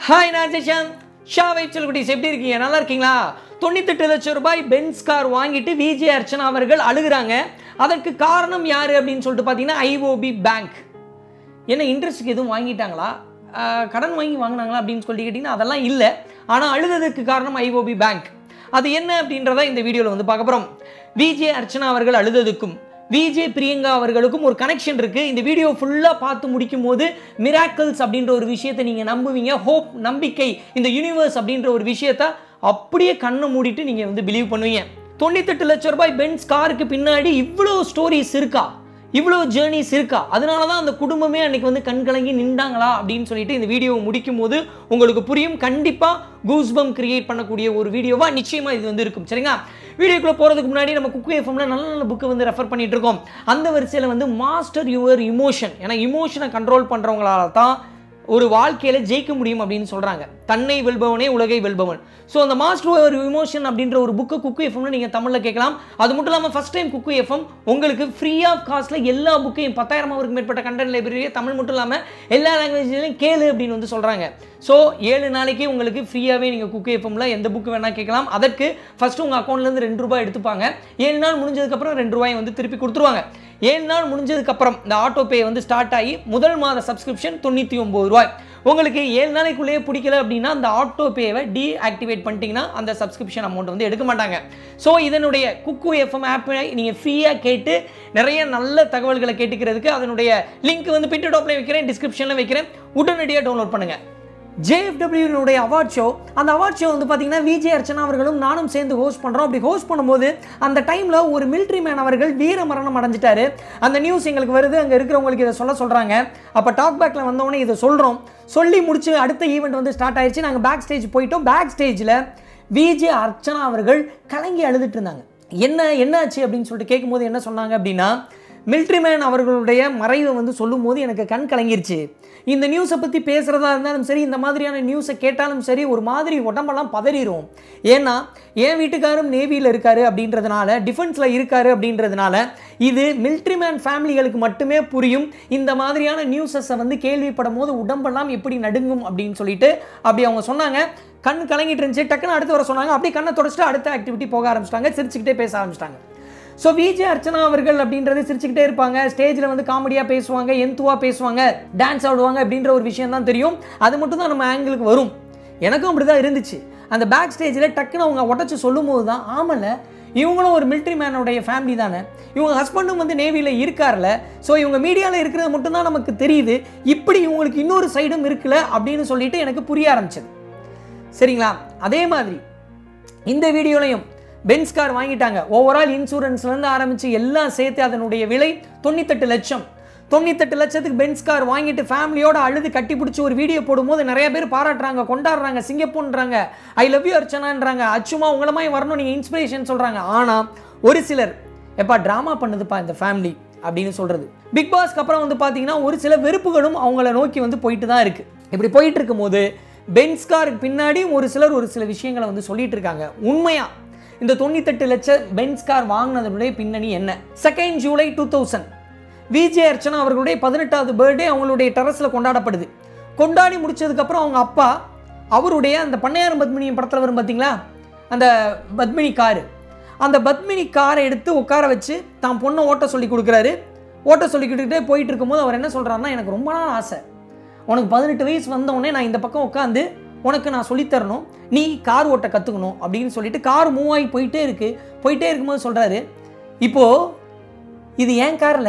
hi நான் ஜெஷாந்த் Shah vibe செல்குட்டிஸ் எப்படி இருக்கீங்க நல்லா இருக்கீங்களா தொண்ணூத்தெட்டு லட்சம் ரூபாய் பென்ஸ் கார் வாங்கிட்டு விஜய் அர்ச்சனா அவர்கள் அழுகுறாங்க அதற்கு காரணம் யார் அப்படின்னு சொல்லிட்டு பார்த்தீங்கன்னா ஐஓபி பேங்க் என்ன இன்ட்ரெஸ்ட்டுக்கு எதுவும் வாங்கிட்டாங்களா ஆஹ் கடன் வாங்கி வாங்கினாங்களா அப்படின்னு சொல்லி கேட்டிங்கன்னா அதெல்லாம் இல்லை ஆனால் அழுததுக்கு காரணம் ஐஓபி பேங்க் அது என்ன அப்படின்றத இந்த வீடியோவில் வந்து பார்க்க போகிறோம் விஜய் அர்ச்சனா அவர்கள் அழுததுக்கும் விஜய் பிரியங்கா அவர்களுக்கும் ஒரு கனெக்ஷன் இருக்குது இந்த வீடியோ ஃபுல்லாக பார்த்து முடிக்கும் போது மிராக்கிள்ஸ் அப்படின்ற ஒரு விஷயத்தை நீங்கள் நம்புவீங்க ஹோப் நம்பிக்கை இந்த யூனிவர்ஸ் அப்படின்ற ஒரு விஷயத்த அப்படியே கண்ணை மூடிட்டு நீங்கள் வந்து பிலீவ் பண்ணுவீங்க தொண்ணூத்தெட்டு லட்சம் ரூபாய் பென்ஸ் காருக்கு பின்னாடி இவ்வளோ ஸ்டோரிஸ் இருக்கா இவ்வளோ ஜேர்னிஸ் இருக்கா அதனால தான் அந்த குடும்பமே அன்னைக்கு வந்து கண் கலங்கி நின்றாங்களா அப்படின்னு சொல்லிட்டு இந்த வீடியோவை முடிக்கும் போது உங்களுக்கு புரியும் கண்டிப்பாக கூஸ்பம் கிரியேட் பண்ணக்கூடிய ஒரு வீடியோவாக நிச்சயமாக இது வந்து இருக்கும் சரிங்களா வீடியோக்குள்ளே போகிறதுக்கு முன்னாடி நம்ம குக்கு எஃப்எம்ல நல்ல நல்ல புக்கு வந்து ரெஃபர் பண்ணிட்டு இருக்கோம் அந்த வரிசையில் வந்து மாஸ்டர் யுவர் இமோஷன் ஏன்னா இமோஷனை கண்ட்ரோல் பண்ணுறவங்களால தான் ஒரு வாழ்க்கையில் ஜெயிக்க முடியும் அப்படின்னு சொல்கிறாங்க தன்னை வெல்பவனே உலகை வெல்பவன் ஸோ அந்த மாஸ்டர் ஒரு இமோஷன் அப்படின்ற ஒரு புக்கு குக்கு எஃப்எம்னு நீங்கள் தமிழில் கேட்கலாம் அது மட்டும் இல்லாமல் ஃபஸ்ட் டைம் குக்கு எஃப்எம் உங்களுக்கு ஃப்ரீ ஆஃப் காஸ்ட்டில் எல்லா புக்கையும் பத்தாயிரம் அவருக்கு மேற்பட்ட கண்டென்ட் லைப்ரரியே தமிழ் மட்டும் இல்லாமல் எல்லா லாங்குவேஜ்லையும் கேளு அப்படின்னு வந்து சொல்கிறாங்க ஸோ ஏழு நாளைக்கு உங்களுக்கு ஃப்ரீயாகவே நீங்கள் குக்கு எஃப்எம்ல எந்த புக்கு வேணால் கேட்கலாம் அதற்கு ஃபஸ்ட்டு உங்கள் அக்கௌண்ட்லேருந்து ரெண்டு ரூபாய் எடுத்துப்பாங்க ஏழு நாள் முடிஞ்சதுக்கப்புறம் ரெண்டு ரூபாய் வந்து திருப்பி கொடுத்துருவாங்க ஏழு நாள் முடிஞ்சதுக்கப்புறம் இந்த ஆட்டோ பே வந்து ஸ்டார்ட் ஆகி முதல் மாத சப்ஸ்கிரிப்ஷன் தொண்ணூற்றி ஒம்பது ரூபாய் உங்களுக்கு ஏழு நாளைக்குள்ளேயே பிடிக்கல அப்படின்னா அந்த ஆட்டோ பேவை டீஆக்டிவேட் பண்ணிட்டீங்கன்னா அந்த சப்ஸ்கிரிப்ஷன் அமௌண்ட் வந்து எடுக்க மாட்டாங்க ஸோ இதனுடைய குக்கு எஃப்எம் ஆப்பை நீங்கள் ஃப்ரீயாக கேட்டு நிறைய நல்ல தகவல்களை கேட்டுக்கிறதுக்கு அதனுடைய லிங்க் வந்து பிட்டு டாப்ல வைக்கிறேன் டிஸ்கிரிப்ஷனில் வைக்கிறேன் உடனடியாக டவுன்லோட் பண்ணுங்கள் ஜேஎஃப்டபிள்யூனுடைய அவார்ட் ஷோ அந்த அவார்ட் ஷோ வந்து பார்த்தீங்கன்னா விஜய் அர்ச்சனா அவர்களும் நானும் சேர்ந்து ஹோஸ்ட் பண்ணுறோம் அப்படி ஹோஸ்ட் பண்ணும்போது அந்த டைமில் ஒரு மிலிட்ரி மேன் அவர்கள் வீர மரணம் அடைஞ்சிட்டாரு அந்த நியூஸ் எங்களுக்கு வருது அங்கே இருக்கிறவங்களுக்கு இதை சொல்ல சொல்கிறாங்க அப்போ டாக் பேக்கில் வந்தவொடனே இதை சொல்கிறோம் சொல்லி முடிச்சு அடுத்த ஈவெண்ட் வந்து ஸ்டார்ட் ஆயிடுச்சு நாங்கள் பேக் ஸ்டேஜ் போயிட்டோம் பேக் ஸ்டேஜில் விஜய் அர்ச்சனா அவர்கள் கலங்கி அழுதுட்டு இருந்தாங்க என்ன என்னாச்சு அப்படின்னு சொல்லிட்டு கேட்கும்போது என்ன சொன்னாங்க அப்படின்னா மிலிட்ரி மேன் அவர்களுடைய மறைவை வந்து சொல்லும்போது எனக்கு கண் கலங்கிருச்சு இந்த நியூஸை பற்றி பேசுகிறதா இருந்தாலும் சரி இந்த மாதிரியான நியூஸை கேட்டாலும் சரி ஒரு மாதிரி உடம்பெல்லாம் பதறிடும் ஏன்னா என் வீட்டுக்காரும் நேவியில் இருக்காரு அப்படின்றதுனால டிஃபென்ஸில் இருக்காரு அப்படின்றதுனால இது மிலிட்ரி மேன் ஃபேமிலிகளுக்கு மட்டுமே புரியும் இந்த மாதிரியான நியூஸஸை வந்து கேள்விப்படும் போது உடம்பெல்லாம் எப்படி நடுங்கும் அப்படின்னு சொல்லிட்டு அப்படி அவங்க சொன்னாங்க கண் கலங்கிட்டு இருந்துச்சு டக்குன்னு அடுத்து வர சொன்னாங்க அப்படியே கண்ணை தொடச்சிட்டு அடுத்த ஆக்டிவிட்டி போக ஆரம்பிச்சிட்டாங்க சிரிச்சுக்கிட்டே பேச ஆரம்பிச்சிட்டாங்க ஸோ விஜய் அர்ச்சனா அவர்கள் அப்படின்றது சிரிச்சுக்கிட்டே இருப்பாங்க ஸ்டேஜில் வந்து காமெடியாக பேசுவாங்க எந்துவாக பேசுவாங்க டான்ஸ் ஆடுவாங்க அப்படின்ற ஒரு விஷயம் தான் தெரியும் அது மட்டும் தான் நம்ம ஆங்கிளுக்கு வரும் எனக்கும் அப்படி தான் இருந்துச்சு அந்த பேக் ஸ்டேஜில் டக்குன்னு அவங்க உடச்சி சொல்லும் போது தான் ஆமல இவங்களும் ஒரு மிலிட்ரி மேனுடைய ஃபேமிலி தானே இவங்க ஹஸ்பண்டும் வந்து நேவியில் இருக்கார்ல ஸோ இவங்க மீடியாவில் இருக்கிறது மட்டும்தான் நமக்கு தெரியுது இப்படி இவங்களுக்கு இன்னொரு சைடும் இருக்குல்ல அப்படின்னு சொல்லிட்டு எனக்கு புரிய ஆரம்பிச்சது சரிங்களா அதே மாதிரி இந்த வீடியோலையும் பென்ஸ் கார் வாங்கிட்டாங்க ஓவரால் இன்சூரன்ஸ்லேருந்து ஆரம்பித்து எல்லாம் சேர்த்து அதனுடைய விலை தொண்ணூத்தெட்டு லட்சம் தொண்ணூத்தெட்டு லட்சத்துக்கு பென்ஸ் கார் வாங்கிட்டு ஃபேமிலியோட அழுது கட்டி பிடிச்சி ஒரு வீடியோ போடும்போது நிறைய பேர் பாராட்டுறாங்க கொண்டாடுறாங்க சிங்கப்பூர்ன்றாங்க ஐ லவ் யூ அர்ச்சனான்றாங்க அச்சுமா உங்களை மாதிரி வரணும் நீங்கள் இன்ஸ்பிரேஷன் சொல்கிறாங்க ஆனால் ஒரு சிலர் எப்பா ட்ராமா பண்ணுதுப்பா இந்த ஃபேமிலி அப்படின்னு சொல்கிறது பிக் பாஸ்க்கு அப்புறம் வந்து பார்த்தீங்கன்னா ஒரு சில வெறுப்புகளும் அவங்கள நோக்கி வந்து போயிட்டு தான் இருக்குது இப்படி போயிட்டு இருக்கும்போது பென்ஸ் காருக்கு பின்னாடி ஒரு சிலர் ஒரு சில விஷயங்களை வந்து சொல்லிட்டு இருக்காங்க உண்மையா இந்த தொண்ணூத்தெட்டு லட்சம் பென்ஸ் கார் வாங்கினதனுடைய பின்னணி என்ன second July two thousand Vijay Archana அவர்களுடைய பதினெட்டாவது பர்த்டே அவங்களுடைய டெரஸில் கொண்டாடப்படுது கொண்டாடி முடிச்சதுக்கப்புறம் அவங்க அப்பா அவருடைய அந்த பண்ணையாரம் பத்மினி படத்தில் வரும் பார்த்தீங்களா அந்த பத்மினி காரு அந்த பத்மினி காரை எடுத்து உட்கார வச்சு தான் பொண்ணை ஓட்ட சொல்லி கொடுக்குறாரு ஓட்ட சொல்லி கொடுத்துட்டே போயிட்டு இருக்கும்போது அவர் என்ன சொல்கிறாருன்னா எனக்கு ரொம்ப நாள் ஆசை உனக்கு பதினெட்டு வயசு வந்தவுடனே நான் இந்த பக்கம் உட்காந்து உனக்கு நான் சொல்லித்தரணும் நீ கார் ஓட்ட கற்றுக்கணும் அப்படின்னு சொல்லிட்டு கார் மூவ் ஆகி போயிட்டே இருக்கு போயிட்டே இருக்கும்போது சொல்கிறாரு இப்போது இது ஏன் காரில்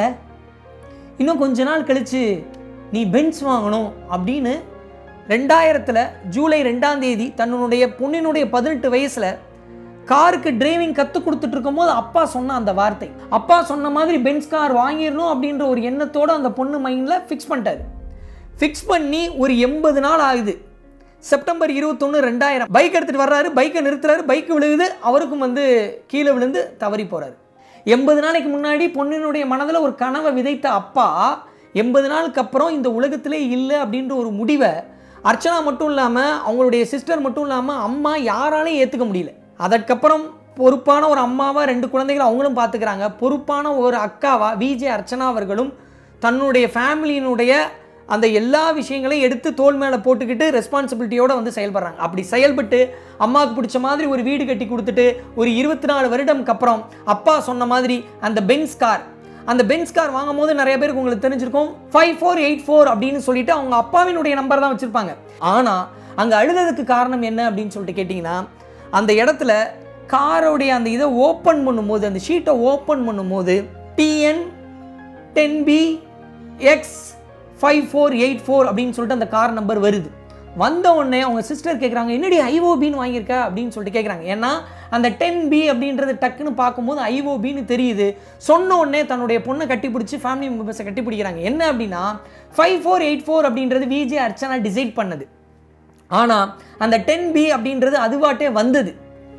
இன்னும் கொஞ்ச நாள் கழித்து நீ பென்ஸ் வாங்கணும் அப்படின்னு ரெண்டாயிரத்தில் ஜூலை ரெண்டாம் தேதி தன்னுடைய பொண்ணினுடைய பதினெட்டு வயசில் காருக்கு டிரைவிங் கற்றுக் கொடுத்துட்டு இருக்கும்போது அப்பா சொன்ன அந்த வார்த்தை அப்பா சொன்ன மாதிரி பென்ஸ் கார் வாங்கிடணும் அப்படின்ற ஒரு எண்ணத்தோடு அந்த பொண்ணு மைண்டில் ஃபிக்ஸ் பண்ணிட்டாரு ஃபிக்ஸ் பண்ணி ஒரு எண்பது நாள் ஆகுது செப்டம்பர் இருபத்தொன்று ரெண்டாயிரம் பைக் எடுத்துகிட்டு வர்றாரு பைக்கை நிறுத்துறாரு பைக்கு விழுகுது அவருக்கும் வந்து கீழே விழுந்து தவறி போகிறாரு எண்பது நாளைக்கு முன்னாடி பொண்ணினுடைய மனதில் ஒரு கனவை விதைத்த அப்பா எண்பது நாளுக்கு அப்புறம் இந்த உலகத்திலே இல்லை அப்படின்ற ஒரு முடிவை அர்ச்சனா மட்டும் இல்லாமல் அவங்களுடைய சிஸ்டர் மட்டும் இல்லாமல் அம்மா யாராலையும் ஏற்றுக்க முடியல அதற்கப்புறம் பொறுப்பான ஒரு அம்மாவா ரெண்டு குழந்தைகள் அவங்களும் பார்த்துக்கிறாங்க பொறுப்பான ஒரு அக்காவா விஜே அர்ச்சனா அவர்களும் தன்னுடைய ஃபேமிலியினுடைய அந்த எல்லா விஷயங்களையும் எடுத்து தோல் மேலே போட்டுக்கிட்டு ரெஸ்பான்சிபிலிட்டியோட வந்து செயல்படுறாங்க அப்படி செயல்பட்டு அம்மாவுக்கு பிடிச்ச மாதிரி ஒரு வீடு கட்டி கொடுத்துட்டு ஒரு இருபத்தி நாலு வருடம்க்கு அப்புறம் அப்பா சொன்ன மாதிரி அந்த பென்ஸ் கார் அந்த பென்ஸ் கார் வாங்கும் போது நிறைய பேருக்கு உங்களுக்கு தெரிஞ்சிருக்கும் ஃபைவ் ஃபோர் எயிட் ஃபோர் அப்படின்னு சொல்லிட்டு அவங்க அப்பாவினுடைய நம்பர் தான் வச்சிருப்பாங்க ஆனால் அங்கே அழுததுக்கு காரணம் என்ன அப்படின்னு சொல்லிட்டு கேட்டிங்கன்னா அந்த இடத்துல காரோடைய அந்த இதை ஓப்பன் பண்ணும்போது அந்த ஷீட்டை ஓப்பன் பண்ணும்போது TN ten B X five four eight four அப்படின்னு சொல்லிட்டு அந்த கார் நம்பர் வருது வந்த உடனே அவங்க சிஸ்டர் கேட்குறாங்க என்னடி ஐஓபின்னு வாங்கியிருக்க அப்படின்னு சொல்லிட்டு கேட்குறாங்க ஏன்னா அந்த டென் பி அப்படின்றது டக்குன்னு பார்க்கும்போது ஐஓபின்னு தெரியுது சொன்ன உடனே தன்னுடைய பொண்ணை கட்டிப்பிடிச்சி ஃபேமிலி மெம்பர்ஸை கட்டிப்பிடிக்கிறாங்க என்ன அப்படின்னா ஃபைவ் ஃபோர் எயிட் ஃபோர் அப்படின்றது விஜே அர்ச்சனா டிசைட் பண்ணது ஆனால் அந்த டென் பி அப்படின்றது அதுவாட்டே வந்தது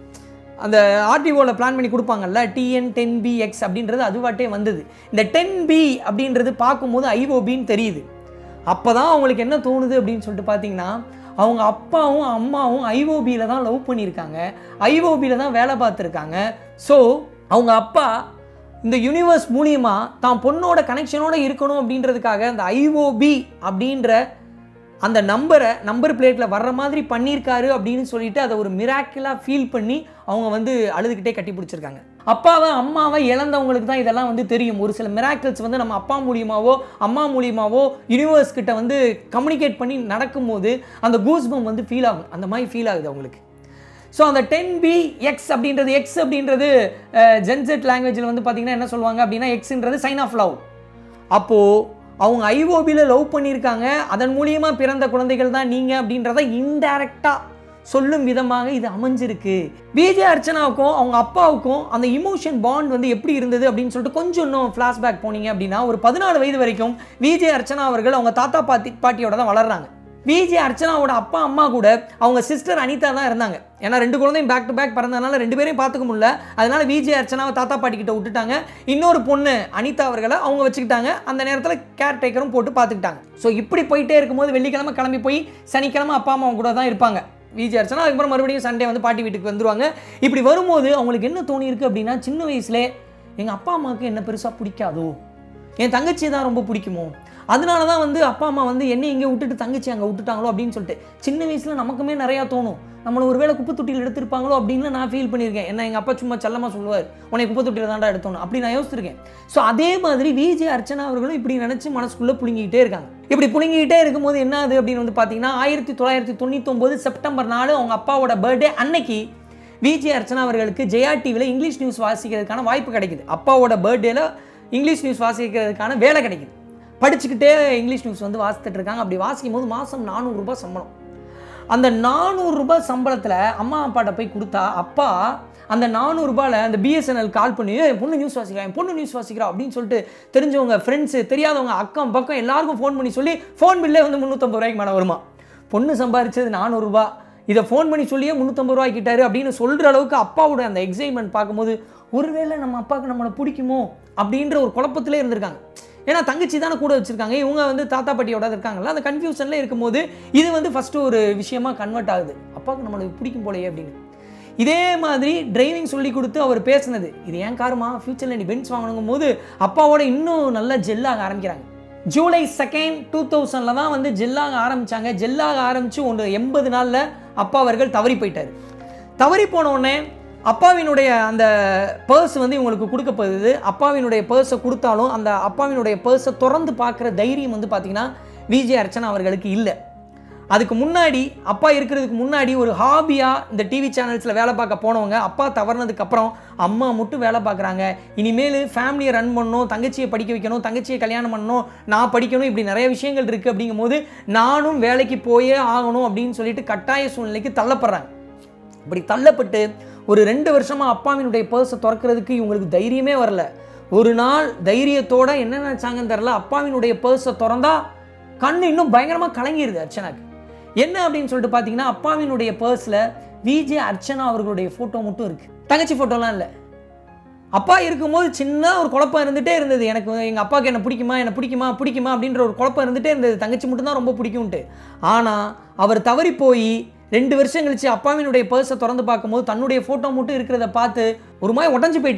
அந்த ஆர்டிஓவில் பிளான் பண்ணி கொடுப்பாங்கல்ல டிஎன் டென் பி எக்ஸ் அப்படின்றது அதுவாட்டே வந்தது இந்த டென் பி அப்படின்றது பார்க்கும்போது ஐஓபின்னு தெரியுது அப்போ தான் அவங்களுக்கு என்ன தோணுது அப்படின்னு சொல்லிட்டு பார்த்தீங்கன்னா அவங்க அப்பாவும் அம்மாவும் ஐஓபியில் தான் லவ் பண்ணியிருக்காங்க ஐஓபியில் தான் வேலை பார்த்துருக்காங்க ஸோ அவங்க அப்பா இந்த யூனிவர்ஸ் மூலியமா தான் பொண்ணோட கனெக்ஷனோட இருக்கணும் அப்படின்றதுக்காக அந்த ஐஓபி அப்படின்ற அந்த நம்பரை நம்பர் பிளேட்டில் வர்ற மாதிரி பண்ணியிருக்காரு அப்படின்னு சொல்லிட்டு அதை ஒரு மிராக்கிளாக ஃபீல் பண்ணி அவங்க வந்து அழுதுகிட்டே கட்டி பிடிச்சிருக்காங்க அப்பாவை அம்மாவை இழந்தவங்களுக்கு தான் இதெல்லாம் வந்து தெரியும் ஒரு சில மிராக்கிள்ஸ் வந்து நம்ம அப்பா மூலியமாவோ அம்மா மூலியமாவோ யூனிவர்ஸ் கிட்ட வந்து கம்யூனிகேட் பண்ணி நடக்கும்போது அந்த கூஸ்பம் வந்து ஃபீல் ஆகும் அந்த மாதிரி ஃபீல் ஆகுது அவங்களுக்கு ஸோ அந்த டென் பி எக்ஸ் அப்படின்றது எக்ஸ் அப்படின்றது ஜென்செட் லாங்குவேஜில் வந்து பார்த்தீங்கன்னா என்ன சொல்லுவாங்க அப்படின்னா எக்ஸ்ன்றது சைன் ஆஃப் லவ் அப்போது அவங்க ஐஓபியில் லவ் பண்ணியிருக்காங்க அதன் மூலியமாக பிறந்த குழந்தைகள் தான் நீங்கள் அப்படின்றத இன்டைரக்டாக சொல்லும் விதமாக இது அமைஞ்சிருக்கு விஜே அர்ச்சனாவுக்கும் அவங்க அப்பாவுக்கும் அந்த இமோஷன் பாண்ட் வந்து எப்படி இருந்தது அப்படின்னு சொல்லிட்டு கொஞ்சம் இன்னும் ஃப்ளாஷ்பேக் போனீங்க அப்படின்னா ஒரு பதினாலு வயது வரைக்கும் விஜே அர்ச்சனா அவர்கள் அவங்க தாத்தா பாட்டி பாட்டியோட தான் வளர்றாங்க விஜே அர்ச்சனாவோட அப்பா அம்மா கூட அவங்க சிஸ்டர் அனிதா தான் இருந்தாங்க ஏன்னா ரெண்டு குழந்தையும் பேக் டு பேக் பிறந்ததுனால ரெண்டு பேரையும் பார்த்துக்க முடியல அதனால விஜே அர்ச்சனாவை தாத்தா பாட்டி கிட்ட விட்டுட்டாங்க இன்னொரு பொண்ணு அனிதா அவர்களை அவங்க வச்சுக்கிட்டாங்க அந்த நேரத்தில் கேர் டேக்கரும் போட்டு பார்த்துக்கிட்டாங்க ஸோ இப்படி போயிட்டே இருக்கும்போது வெள்ளிக்கிழமை கிளம்பி போய் சனிக்கிழமை அப்பா அம்மா கூட தான் இருப்பாங்க விஜய் அர்ச்சனா அதுக்கப்புறம் மறுபடியும் சண்டே வந்து பாட்டி வீட்டுக்கு வந்துருவாங்க இப்படி வரும்போது அவங்களுக்கு என்ன தோணியிருக்கு அப்படின்னா சின்ன வயசுல எங்கள் அப்பா அம்மாவுக்கு என்ன பெருசாக பிடிக்காதோ என் தங்கச்சி தான் ரொம்ப பிடிக்குமோ அதனால தான் வந்து அப்பா அம்மா வந்து என்னை இங்கே விட்டுட்டு தங்கச்சி அங்கே விட்டுட்டாங்களோ அப்படின்னு சொல்லிட்டு சின்ன வயசில் நமக்குமே நிறையா தோணும் நம்மளை ஒருவேளை குப்பை தொட்டியில் எடுத்திருப்பாங்களோ அப்படின்னு நான் ஃபீல் பண்ணியிருக்கேன் என்ன எங்கள் அப்பா சும்மா செல்லமாக சொல்லுவார் உன்னை குப்பை தொட்டியில் தாண்டா எடுத்தோணும் அப்படி நான் யோசிச்சிருக்கேன் ஸோ அதே மாதிரி விஜய் அர்ச்சனா அவர்களும் இப்படி நினச்சி மனசுக்குள்ளே புழுங்கிக்கிட்டே இருக்காங்க இப்படி புழுங்கிக்கிட்டே இருக்கும்போது என்ன ஆகுது அப்படின்னு வந்து பார்த்தீங்கன்னா ஆயிரத்தி தொள்ளாயிரத்தி தொண்ணூத்தொம்பது செப்டம்பர் நாலு அவங்க அப்பாவோட பர்த்டே அன்னைக்கு விஜய் அர்ச்சனா அவர்களுக்கு ஜெயா டிவியில் இங்கிலீஷ் நியூஸ் வாசிக்கிறதுக்கான வாய்ப்பு கிடைக்குது அப்பாவோட பர்த்டேல இங்கிலீஷ் நியூஸ் வாசிக்கிறதுக்கான வேலை கிடைக்குது படிச்சுக்கிட்டே இங்கிலீஷ் நியூஸ் வந்து வாசித்துட்டு இருக்காங்க அப்படி வாசிக்கும் போது மாதம் நானூறுரூபா சம்பளம் அந்த நானூறுரூபா சம்பளத்தில் அம்மா அப்பாட்ட போய் கொடுத்தா அப்பா அந்த நானூறுரூபாவில் அந்த பிஎஸ்என்எல் கால் பண்ணி "ஏய், என் பொண்ணு நியூஸ் வாசிக்கிறா என் பொண்ணு நியூஸ் வாசிக்கிறா அப்படின்னு சொல்லிட்டு தெரிஞ்சவங்க ஃப்ரெண்ட்ஸு தெரியாதவங்க அக்கம் பக்கம் எல்லாருக்கும் ஃபோன் பண்ணி சொல்லி ஃபோன் பில்லே வந்து முந்நூற்றம்பது ரூபாய்க்கு மேலே வருமா பொண்ணு சம்பாதிச்சது நானூறுரூபா இதை ஃபோன் பண்ணி சொல்லியே முந்நூற்றம்பது ரூபாய் கிட்டாரு அப்படின்னு சொல்கிற அளவுக்கு அப்பாவோட அந்த எக்ஸைட்மெண்ட் பார்க்கும்போது ஒருவேளை நம்ம அப்பாவுக்கு நம்மளை பிடிக்குமோ அப்படின்ற ஒரு குழப்பத்திலே இருந்திருக்காங்க ஏன்னா தங்கச்சி தானே கூட வச்சிருக்காங்க இவங்க வந்து தாத்தா பாட்டியோட இருக்காங்கல்ல அந்த கன்ஃபியூஷனில் இருக்கும்போது இது வந்து ஃபஸ்ட்டு ஒரு விஷயமா கன்வெர்ட் ஆகுது அப்பாவுக்கு நம்மளுக்கு பிடிக்கும் போலயே அப்படின்னு இதே மாதிரி டிரைவிங் சொல்லி கொடுத்து அவர் பேசுனது இது ஏன் காருமா ஃபியூச்சரில் நீ பென்ஸ் வாங்கணுங்கும் போது அப்பாவோட இன்னும் நல்லா ஜெல்லாக ஆரம்பிக்கிறாங்க ஜூலை செகண்ட் டூ தௌசண்டில் தான் வந்து ஜெல்லாக ஆரம்பிச்சாங்க ஜெல்லாக ஆரம்பித்து ஒன்று எண்பது நாளில் அப்பா அவர்கள் தவறி போயிட்டார் தவறி போன உடனே அப்பாவினுடைய அந்த பர்ஸ் வந்து இவங்களுக்கு கொடுக்கப்படுது அப்பாவினுடைய பர்ஸை கொடுத்தாலும் அந்த அப்பாவினுடைய பர்ஸை திறந்து பார்க்குற தைரியம் வந்து பார்த்திங்கன்னா விஜய் அர்ச்சனா அவர்களுக்கு இல்லை அதுக்கு முன்னாடி அப்பா இருக்கிறதுக்கு முன்னாடி ஒரு ஹாபியாக இந்த டிவி சேனல்ஸில் வேலை பார்க்க போனவங்க அப்பா தவறுனதுக்கு அப்புறம் அம்மா மட்டும் வேலை பார்க்குறாங்க இனிமேல் ஃபேமிலியை ரன் பண்ணணும் தங்கச்சியை படிக்க வைக்கணும் தங்கச்சியை கல்யாணம் பண்ணணும் நான் படிக்கணும் இப்படி நிறைய விஷயங்கள் இருக்குது அப்படிங்கும்போது நானும் வேலைக்கு போயே ஆகணும் அப்படின்னு சொல்லிட்டு கட்டாய சூழ்நிலைக்கு தள்ளப்படுறாங்க இப்படி தள்ளப்பட்டு ஒரு ரெண்டு வருஷமாக அப்பாவினுடைய பர்ஸை திறக்கிறதுக்கு இவங்களுக்கு தைரியமே வரல ஒரு நாள் தைரியத்தோட என்ன நினச்சாங்கன்னு தெரில அப்பாவினுடைய பர்ஸை திறந்தா கண்ணு இன்னும் பயங்கரமாக கலங்கிடுது அர்ச்சனாக்கு என்ன அப்படின்னு சொல்லிட்டு பார்த்தீங்கன்னா அப்பாவினுடைய பர்ஸில் விஜே அர்ச்சனா அவர்களுடைய ஃபோட்டோ மட்டும் இருக்குது தங்கச்சி ஃபோட்டோலாம் இல்லை அப்பா இருக்கும்போது சின்ன ஒரு குழப்பம் இருந்துகிட்டே இருந்தது எனக்கு எங்கள் அப்பாவுக்கு என்ன பிடிக்குமா என்ன பிடிக்குமா பிடிக்குமா அப்படின்ற ஒரு குழப்பம் இருந்துகிட்டே இருந்தது தங்கச்சி மட்டும்தான் ரொம்ப பிடிக்கும்ட்டு ஆனால் அவர் தவறி போய் ரெண்டு வருஷம் கழிச்சு அப்பாவினுடைய பர்ஸை திறந்து பார்க்கும்போது தன்னுடைய ஃபோட்டோ மட்டும் இருக்கிறத பார்த்து ஒரு மாதிரி உடஞ்சு போயிட்டாங்க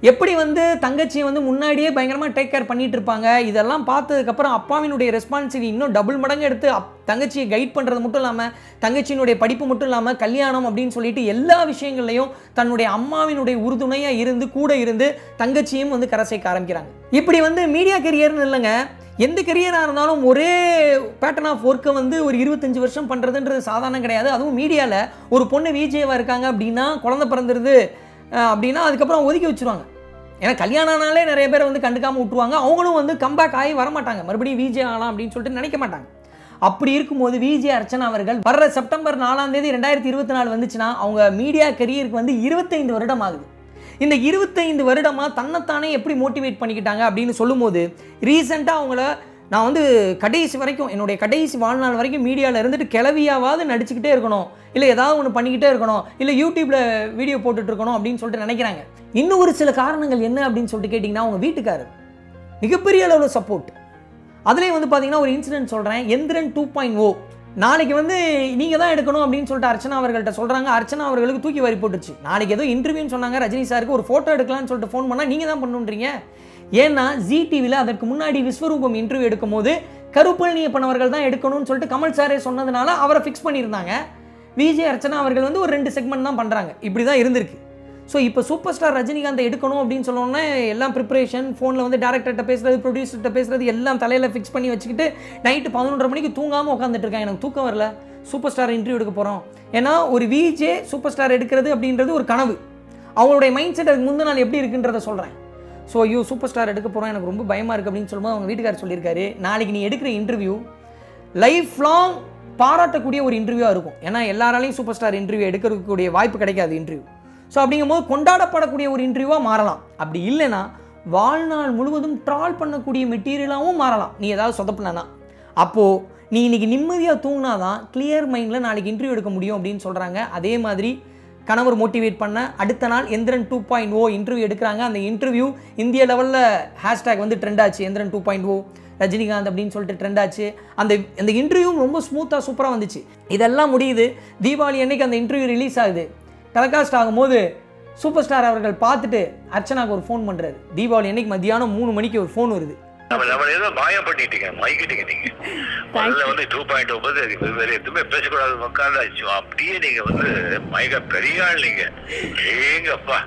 எப்படி வந்து தங்கச்சியை வந்து முன்னாடியே பயங்கரமாக டேக் கேர் பண்ணிட்டு இருப்பாங்க இதெல்லாம் பார்த்ததுக்கப்புறம் அப்பாவினுடைய ரெஸ்பான்சிபிலிட்டி இன்னும் டபுள் மடங்கு எடுத்து அப் தங்கச்சியை கைட் பண்ணுறது மட்டும் இல்லாமல் தங்கச்சியினுடைய படிப்பு மட்டும் இல்லாமல் கல்யாணம் அப்படின்னு சொல்லிட்டு எல்லா விஷயங்கள்லையும் தன்னுடைய அம்மாவினுடைய உறுதுணையாக இருந்து கூட இருந்து தங்கச்சியும் வந்து கரை சேர்க்க ஆரம்பிக்கிறாங்க இப்படி வந்து மீடியா கெரியர்னு இல்லைங்க எந்த கெரியராக இருந்தாலும் ஒரே பேட்டர்ன் ஆஃப் ஒர்க்கை வந்து ஒரு இருபத்தஞ்சு வருஷம் பண்ணுறதுன்றது சாதாரணம் கிடையாது அதுவும் மீடியாவில் ஒரு பொண்ணு விஜேவாக இருக்காங்க அப்படின்னா குழந்தை பிறந்துருது அஹ், அப்படின்னா அதுக்கப்புறம் ஒதுக்கி வச்சுருவாங்க ஏன்னா கல்யாணம் ஆனாலே நிறைய பேர் வந்து கண்டுக்காமல் விட்டுருவாங்க அவங்களும் வந்து கம்பேக் ஆகி வரமாட்டாங்க மறுபடியும் விஜே ஆகலாம் அப்படின்னு சொல்லிட்டு நினைக்க மாட்டாங்க அப்படி இருக்கும்போது விஜே அர்ச்சனா அவர்கள் வர்ற செப்டம்பர் நாலாம் தேதி ரெண்டாயிரத்தி இருபத்தி நாலு வந்துச்சுன்னா அவங்க மீடியா கெரியருக்கு வந்து இருபத்தைந்து வருடம் ஆகுது இந்த இருபத்தைந்து வருடமாக தன்னைத்தானே எப்படி மோட்டிவேட் பண்ணிக்கிட்டாங்க அப்படின்னு சொல்லும்போது ரீசெண்டாக அவங்கள நான் வந்து கடைசி வரைக்கும் என்னுடைய கடைசி வாழ்நாள் வரைக்கும் மீடியாவில் இருந்துட்டு கிளவியாவது நடிச்சுக்கிட்டே இருக்கணும் இல்லை ஏதாவது ஒன்று பண்ணிக்கிட்டே இருக்கணும் இல்லை யூடியூப்பில் வீடியோ போட்டுட்டு இருக்கணும் அப்படின்னு சொல்லிட்டு நினைக்கிறாங்க இன்னும் ஒரு சில காரணங்கள் என்ன அப்படின்னு சொல்லிட்டு கேட்டிங்கன்னா அவங்க வீட்டுக்காரர் மிகப்பெரிய அளவில் சப்போர்ட் அதுலேயும் வந்து பார்த்தீங்கன்னா ஒரு இன்சிடென்ட் சொல்கிறேன் எந்திரன் டூ பாயிண்ட் ஓ நாளைக்கு வந்து நீங்கள் தான் எடுக்கணும் அப்படின்னு சொல்லிட்டு அர்ச்சனா அவர்கள்ட்ட சொல்கிறாங்க அர்ச்சனா அவர்களுக்கு தூக்கி வாரி போட்டுருச்சு நாளைக்கு ஏதோ இன்டர்வியூன்னு சொன்னாங்க ரஜினி சாருக்கு ஒரு ஃபோட்டோ எடுக்கலாம்னு சொல்லிட்டு ஃபோன் பண்ணால் நீங்கள் தான் பண்ணுன்றீங்க ஏன்னா ஜி டிவியில் அதற்கு முன்னாடி விஸ்வரூபம் இன்டர்வியூ எடுக்கும்போது கருப்பழனியப்பன் அவர்கள் தான் எடுக்கணும்னு சொல்லிட்டு கமல் சாரே சொன்னதுனால அவரை ஃபிக்ஸ் பண்ணியிருந்தாங்க விஜய் அர்ச்சனா அவர்கள் வந்து ஒரு ரெண்டு செக்மெண்ட் தான் பண்ணுறாங்க இப்படி தான் இருந்திருக்கு ஸோ இப்போ சூப்பர் ஸ்டார் ரஜினிகாந்தை எடுக்கணும் அப்படின்னு சொன்னோன்னே எல்லாம் ப்ரிப்பரேஷன் ஃபோனில் வந்து டேரக்டர்கிட்ட பேசுறது ப்ரொடியூசர்கிட்ட பேசுறது எல்லாம் தலையில் ஃபிக்ஸ் பண்ணி வச்சுக்கிட்டு நைட்டு பதினொன்றரை மணிக்கு தூங்காமல் உட்காந்துட்டு இருக்கேன் எனக்கு தூக்கம் வரல சூப்பர் ஸ்டார் இன்டர்வியூ எடுக்க போகிறோம் ஏன்னா ஒரு விஜே சூப்பர் ஸ்டார் எடுக்கிறது அப்படின்றது ஒரு கனவு அவங்களுடைய மைண்ட் செட் அதுக்கு முந்தின நாள் எப்படி இருக்குன்றத சொல்கிறேன் ஸோ ஐயோ சூப்பர் ஸ்டார் எடுக்க போகிறோம் எனக்கு ரொம்ப பயமாக இருக்குது அப்படின்னு சொல்லும்போது அவங்க வீட்டுக்காரர் சொல்லியிருக்காரு நாளைக்கு நீ எடுக்கிற இன்டர்வியூ லைஃப் லாங் பாராட்டக்கூடிய ஒரு இன்டர்வியூவாக இருக்கும் ஏன்னா எல்லாராலையும் சூப்பர் ஸ்டார் இன்டர்வியூ எடுக்கக்கூடிய வாய்ப்பு கிடைக்காது இன்டர்வியூ ஸோ அப்படிங்கும்போது கொண்டாடப்படக்கூடிய ஒரு இன்டர்வியூவாக மாறலாம் அப்படி இல்லைன்னா வாழ்நாள் முழுவதும் ட்ரால் பண்ணக்கூடிய மெட்டீரியலாகவும் மாறலாம் நீ ஏதாவது சொதப்பினா அப்போது நீ இன்னைக்கு நிம்மதியாக தூங்கினா தான் கிளியர் மைண்டில் நாளைக்கு இன்டர்வியூ எடுக்க முடியும் அப்படின்னு சொல்கிறாங்க அதே மாதிரி கணவர் மோட்டிவேட் பண்ண அடுத்த நாள் Enthiran two point O interview எடுக்கிறாங்க அந்த இன்டர்வியூ இந்திய லெவலில் ஹேஷ்டேக் வந்து ட்ரெண்ட் ஆச்சு Enthiran two point O Rajinikanth அப்படின்னு சொல்லிட்டு ட்ரெண்ட் ஆச்சு அந்த அந்த இன்டர்வியூவும் ரொம்ப ஸ்மூத்தாக சூப்பராக வந்துச்சு இதெல்லாம் முடியுது தீபாவளி அன்னைக்கு அந்த இன்டர்வியூ ரிலீஸ் ஆகுது டெலகாஸ்ட் ஆகும்போது சூப்பர் ஸ்டார் அவர்கள் பார்த்துட்டு அர்ச்சனாக்கு ஒரு ஃபோன் பண்ணுறாரு தீபாவளி அன்னைக்கு மத்தியானம் மூணு மணிக்கு ஒரு ஃபோன் வருது நம்ம நம்ம ஏதோ மாயம் பண்ணிட்டீங்க மைக்கிட்டீங்க நீங்க முதல்ல வந்து டூ பாயிண்ட் ஒன்பது வேற எதுவுமே பேசக்கூடாது உட்காந்தாச்சு அப்படியே நீங்க வந்து மைக பெரிய ஆள் நீங்க ஏங்கப்பா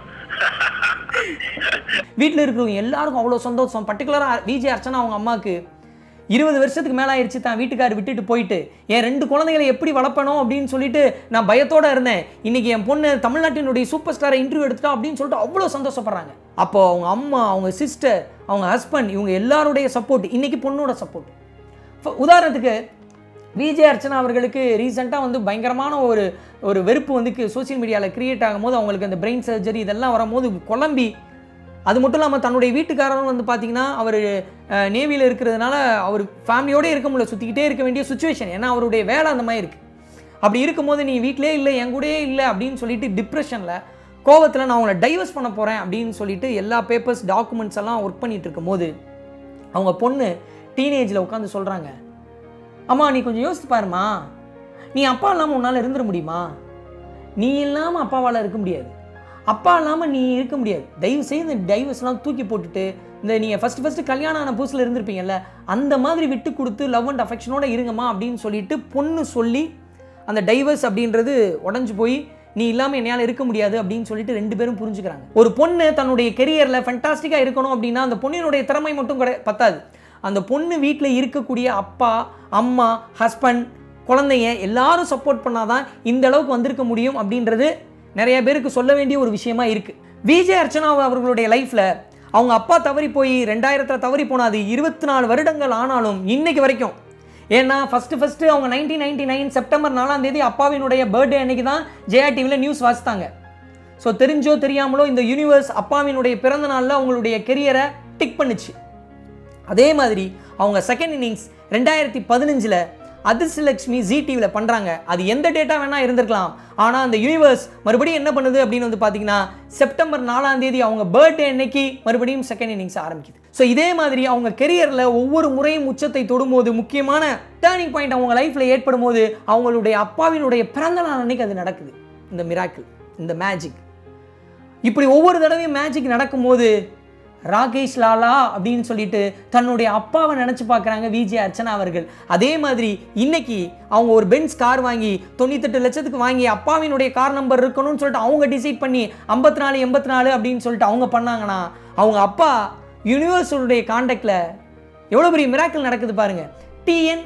வீட்டில் இருக்கிறவங்க எல்லாருக்கும் அவ்வளோ சந்தோஷம் பர்டிகுலராக விஜய் அர்ச்சனா அவங்க அம்மாவுக்கு இருபது வருஷத்துக்கு மேலே ஆயிடுச்சு தான் வீட்டுக்கார் விட்டுட்டு போயிட்டு என் ரெண்டு குழந்தைகளை எப்படி வளர்ப்பணும் அப்படின்னு சொல்லிட்டு நான் பயத்தோட இருந்தேன் இன்னைக்கு என் பொண்ணு தமிழ்நாட்டினுடைய சூப்பர் ஸ்டாரை இன்டர்வியூ எடுத்துட்டா அப்படின்னு சொல்லிட்டு அவ்வளோ சந்தோஷப்படுறாங்க அப்போ அவங்க அம்மா அவங்க சிஸ்டர் அவங்க ஹஸ்பண்ட் இவங்க எல்லாருடைய சப்போர்ட் இன்னைக்கு பொண்ணோட சப்போர்ட் உதாரணத்துக்கு விஜய் அர்ச்சனா அவர்களுக்கு ரீசெண்டாக வந்து பயங்கரமான ஒரு ஒரு வெறுப்பு வந்து சோஷியல் மீடியாவில் கிரியேட் ஆகும்போது அவங்களுக்கு அந்த பிரெயின் சர்ஜரி இதெல்லாம் வரும்போது குழம்பி அது மட்டும் இல்லாமல் தன்னுடைய வீட்டுக்காரரும் வந்து பார்த்தீங்கன்னா அவர் நேவியில் இருக்கிறதுனால அவர் ஃபேமிலியோடே இருக்க முடியல சுற்றிக்கிட்டே இருக்க வேண்டிய சுச்சுவேஷன் ஏன்னா அவருடைய வேலை அந்த மாதிரி இருக்குது அப்படி இருக்கும்போது நீ வீட்டிலே இல்லை என் கூடயே இல்லை அப்படின்னு சொல்லிட்டு டிப்ரெஷனில் கோவத்தில் நான் அவங்கள டைவர்ஸ் பண்ண போகிறேன் அப்படின்னு சொல்லிட்டு எல்லா பேப்பர்ஸ் டாக்குமெண்ட்ஸ் எல்லாம் ஒர்க் பண்ணிட்டு இருக்கும்போது அவங்க பொண்ணு டீனேஜில் உட்காந்து சொல்கிறாங்க அம்மா நீ கொஞ்சம் யோசித்து பாருமா நீ அப்பா இல்லாமல் உன்னால் இருந்துட முடியுமா நீ இல்லாமல் அப்பாவால் இருக்க முடியாது அப்பா இல்லாமல் நீ இருக்க முடியாது தயவு செய்து இந்த டைவர்ஸ்லாம் தூக்கி போட்டுட்டு இந்த நீங்கள் ஃபஸ்ட்டு ஃபஸ்ட்டு கல்யாணம் ஆன புதுசில் இருந்திருப்பீங்கல்ல அந்த மாதிரி விட்டு கொடுத்து லவ் அண்ட் அஃபெக்ஷனோட இருங்கம்மா அப்படின்னு சொல்லிட்டு பொண்ணு சொல்லி அந்த டைவர்ஸ் அப்படின்றது உடஞ்சு போய் நீ இல்லாமல் என்னால் இருக்க முடியாது அப்படின்னு சொல்லிட்டு ரெண்டு பேரும் புரிஞ்சுக்கிறாங்க ஒரு பொண்ணு தன்னுடைய கெரியரில் ஃபென்டாஸ்டிக்காக இருக்கணும் அப்படின்னா அந்த பொண்ணினுடைய திறமை மட்டும் கிடை பத்தாது அந்த பொண்ணு வீட்டில் இருக்கக்கூடிய அப்பா அம்மா ஹஸ்பண்ட் குழந்தைங்க எல்லாரும் சப்போர்ட் பண்ணாதான் இந்த அளவுக்கு வந்திருக்க முடியும் அப்படின்றது நிறைய பேருக்கு சொல்ல வேண்டிய ஒரு விஷயமா இருக்கு விஜய் அர்ச்சனா அவர்களுடைய லைஃப்ல அவங்க அப்பா தவறி போய் ரெண்டாயிரத்தில் தவறி போனாது இருபத்தி நாலு வருடங்கள் ஆனாலும் இன்னைக்கு வரைக்கும் ஏன்னா ஃபஸ்ட்டு ஃபஸ்ட்டு அவங்க நைன்டீன் நைன்டி நைன் செப்டம்பர் நாலாம் தேதி அப்பாவினுடைய பர்த்டே அன்னைக்கு தான் ஜெயா டிவியில் நியூஸ் வாசித்தாங்க ஸோ தெரிஞ்சோ தெரியாமலோ இந்த யூனிவர்ஸ் அப்பாவினுடைய பிறந்த நாளில் அவங்களுடைய கெரியரை டிக் பண்ணுச்சு அதே மாதிரி அவங்க செகண்ட் இன்னிங்ஸ் ரெண்டாயிரத்தி பதினஞ்சில் அதிர்ஷ்டலக்ஷ்மி ஜி டிவியில் பண்ணுறாங்க அது எந்த டேட்டா வேணால் இருந்திருக்கலாம் ஆனால் அந்த யூனிவர்ஸ் மறுபடியும் என்ன பண்ணுது அப்படின்னு வந்து பார்த்தீங்கன்னா செப்டம்பர் நாலாம் தேதி அவங்க பர்த்டே அன்னைக்கு மறுபடியும் செகண்ட் இன்னிங்ஸ் ஆரம்பிக்குது ஸோ இதே மாதிரி அவங்க கெரியரில் ஒவ்வொரு முறையும் உச்சத்தை தொடும்போது முக்கியமான டேர்னிங் பாயிண்ட் அவங்க லைஃப்பில் ஏற்படும் போது அவங்களுடைய அப்பாவினுடைய பிறந்த நாள் அன்னைக்கு அது நடக்குது இந்த மிராக்கிள் இந்த மேஜிக் இப்படி ஒவ்வொரு தடவையும் மேஜிக் நடக்கும்போது ராகேஷ் லாலா அப்படின்னு சொல்லிட்டு தன்னுடைய அப்பாவை நினச்சி பார்க்குறாங்க விஜய் அர்ச்சனா அவர்கள் அதே மாதிரி இன்னைக்கு அவங்க ஒரு பென்ஸ் கார் வாங்கி தொண்ணூத்தெட்டு லட்சத்துக்கு வாங்கி அப்பாவினுடைய கார் நம்பர் இருக்கணும்னு சொல்லிட்டு அவங்க டிசைட் பண்ணி ஐம்பத்தி நாலு எண்பத்தி நாலு அப்படின்னு சொல்லிட்டு அவங்க பண்ணாங்கன்னா அவங்க அப்பா யூனிவர்ஸுடைய காண்டாக்டில் எவ்வளோ பெரிய மிராக்கிள் நடக்குது பாருங்க TN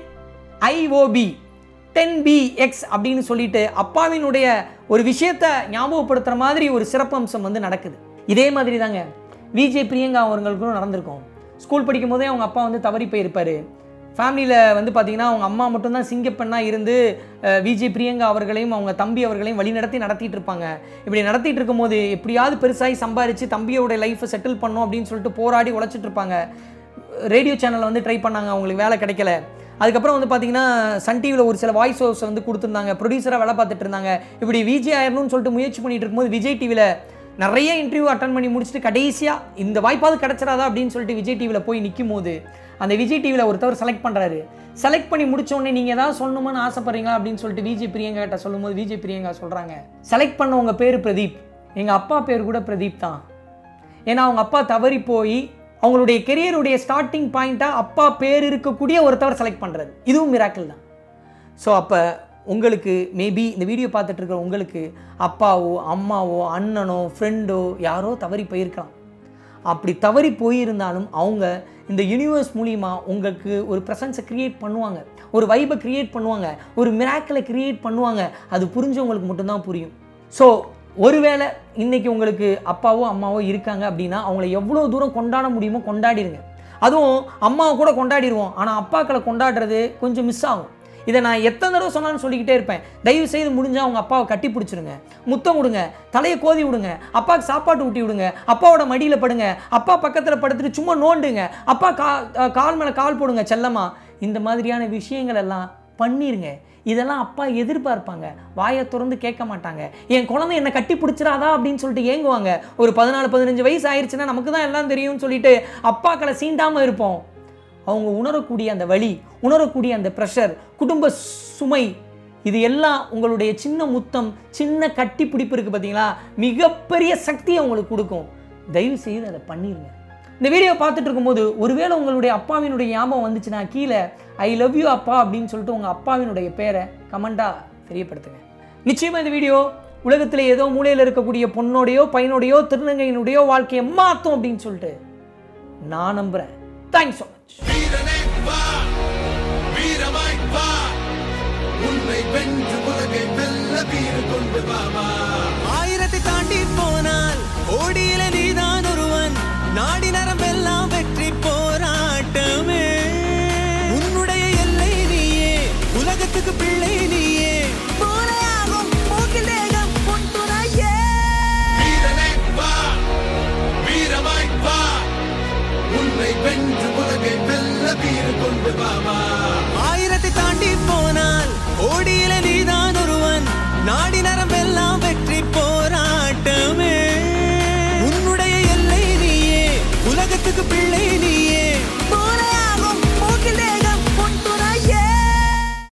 IOB ten B X அப்படின்னு சொல்லிட்டு அப்பாவினுடைய ஒரு விஷயத்தை ஞாபகப்படுத்துகிற மாதிரி ஒரு சிறப்பம்சம் வந்து நடக்குது இதே மாதிரி தாங்க விஜய் பிரியங்கா அவர்களுக்கும் நடந்திருக்கும் ஸ்கூல் படிக்கும் போதே அவங்க அப்பா வந்து தவறி போயிருப்பார் ஃபேமிலியில் வந்து பார்த்தீங்கன்னா அவங்க அம்மா மட்டும்தான் சிங்கப்பெண்ணாக இருந்து அஹ், விஜய் பிரியங்கா அவர்களையும் அவங்க தம்பி அவர்களையும் வழிநடத்தி நடத்திட்டு இருப்பாங்க இப்படி நடத்திட்டு இருக்கும்போது எப்படியாவது பெருசாகி சம்பாரித்து தம்பியோட லைஃப்பை செட்டில் பண்ணோம் அப்படின்னு சொல்லிட்டு போராடி உழைச்சிட்டு இருப்பாங்க ரேடியோ சேனலில் வந்து ட்ரை பண்ணாங்க அவங்களுக்கு வேலை கிடைக்கல அதுக்கப்புறம் வந்து பார்த்தீங்கன்னா சன் டிவியில் ஒரு சில வாய்ஸ் ஓவர்ஸ் வந்து கொடுத்துருந்தாங்க ப்ரொடியூசராக வேலை பார்த்துட்டு இருந்தாங்க இப்படி விஜய் ஆயிரணும்னு சொல்லிட்டு முயற்சி பண்ணிட்டு இருக்கும்போது விஜய் டிவியில் நிறைய இன்டர்வியூ அட்டன் பண்ணி முடிச்சுட்டு கடைசியாக இந்த வாய்ப்பாவது கிடச்சிடாதா அப்படின்னு சொல்லிட்டு விஜய் டிவியில் போய் நிற்கும் போது அந்த விஜய் டிவியில் ஒருத்தவர் செலக்ட் பண்ணுறாரு செலக்ட் பண்ணி முடிச்ச உடனே நீங்கள் ஏதாவது சொல்லணுமான்னு ஆசைப்படுறீங்களா அப்படின்னு சொல்லிட்டு விஜய் பிரியங்கா கிட்ட சொல்லும்போது விஜய் பிரியங்கா சொல்கிறாங்க செலக்ட் பண்ணவங்க பேர் பிரதீப் எங்கள் அப்பா பேர் கூட பிரதீப் தான் ஏன்னா அவங்க அப்பா தவறி போய் அவங்களுடைய கெரியருடைய ஸ்டார்டிங் பாயிண்ட்டாக அப்பா பேர் இருக்கக்கூடிய ஒருத்தவர் செலக்ட் பண்ணுறது இதுவும் மிராக்கிள் தான் ஸோ அப்போ உங்களுக்கு மேபி இந்த வீடியோ பார்த்துட்டு இருக்கிற உங்களுக்கு அப்பாவோ அம்மாவோ அண்ணனோ ஃப்ரெண்டோ யாரோ தவறி போயிருக்கலாம் அப்படி தவறி போயிருந்தாலும் அவங்க இந்த யூனிவர்ஸ் மூலிமா உங்களுக்கு ஒரு ப்ரெசன்ஸை க்ரியேட் பண்ணுவாங்க ஒரு வைபை க்ரியேட் பண்ணுவாங்க ஒரு மிராக்கிளை க்ரியேட் பண்ணுவாங்க அது புரிஞ்சவங்களுக்கு மட்டும்தான் புரியும் ஸோ ஒருவேளை இன்னைக்கு உங்களுக்கு அப்பாவோ அம்மாவோ இருக்காங்க அப்படின்னா அவங்கள எவ்வளோ தூரம் கொண்டாட முடியுமோ கொண்டாடிடுங்க அதுவும் அம்மாவை கூட கொண்டாடிடுவோம் ஆனால் அப்பாக்களை கொண்டாடுறது கொஞ்சம் மிஸ் ஆகும் இதை நான் எத்தனை தடவை சொன்னாலும் சொல்லிக்கிட்டே இருப்பேன் தயவு செய்து முடிஞ்சால் அவங்க அப்பாவை கட்டி பிடிச்சிருங்க முத்தம் கொடுங்க தலையை கோதி விடுங்க அப்பாவுக்கு சாப்பாட்டு ஊட்டி விடுங்க அப்பாவோட மடியில் படுங்க அப்பா பக்கத்தில் படுத்துட்டு சும்மா நோண்டுங்க அப்பா கா அஹ் கால் மேலே கால் போடுங்க செல்லமா இந்த மாதிரியான விஷயங்கள் எல்லாம் பண்ணிருங்க இதெல்லாம் அப்பா எதிர்பார்ப்பாங்க வாயை திறந்து கேட்க மாட்டாங்க என் குழந்தை என்னை கட்டி பிடிச்சிடாதா அப்படின்னு சொல்லிட்டு ஏங்குவாங்க ஒரு பதினாலு பதினஞ்சு வயசு ஆயிடுச்சுன்னா நமக்கு தான் எல்லாம் தெரியும்னு சொல்லிட்டு அப்பாக்களை சீண்டாமல் இருப்போம் அவங்க உணரக்கூடிய அந்த வலி உணரக்கூடிய அந்த ப்ரெஷர் குடும்ப சுமை இது எல்லாம் உங்களுடைய சின்ன முத்தம் சின்ன கட்டி பிடிப்பு இருக்குது பார்த்தீங்களா மிகப்பெரிய சக்தியை உங்களுக்கு கொடுக்கும் தயவு செய்து அதை பண்ணிடுங்க இந்த வீடியோ பார்த்துட்டு இருக்கும்போது ஒருவேளை உங்களுடைய அப்பாவினுடைய ஞாபகம் வந்துச்சுன்னா கீழே ஐ லவ் யூ அப்பா அப்படின்னு சொல்லிட்டு உங்கள் அப்பாவினுடைய பேரை கமெண்ட்டாக தெரியப்படுத்துங்க நிச்சயமாக இந்த வீடியோ உலகத்தில் ஏதோ மூலையில் இருக்கக்கூடிய பொண்ணோடையோ பையனோடையோ திருநங்கையினுடையோ வாழ்க்கையை மாற்றும் அப்படின்னு சொல்லிட்டு நான் நம்புகிறேன் தேங்க்ஸ் ஸோ மச் வீரனே வா வீரமாய் வா உன்னை வென்று உலகை வெல்ல வீறு கொண்டு வா வா ஆயிரத்தை தாண்டி போனால் ஓடியில நீதான் ஒருவன் நாடி நரம்பெல்லாம் வெற்றி போராட்டமே உன்னுடைய எல்லை நீயே உலகத்துக்கு பிள்ளை நீயே மூளையாகும் மூக்கில் தேகம் உன் துணையே வீரனே வா வீரமாய் வா உன்னை வென்று உலகை வெல்ல வீறு கொண்டு வா வா ஆயிரத்தை தாண்டி போனால் ஓடியில நீதான் ஒருவன் நாடி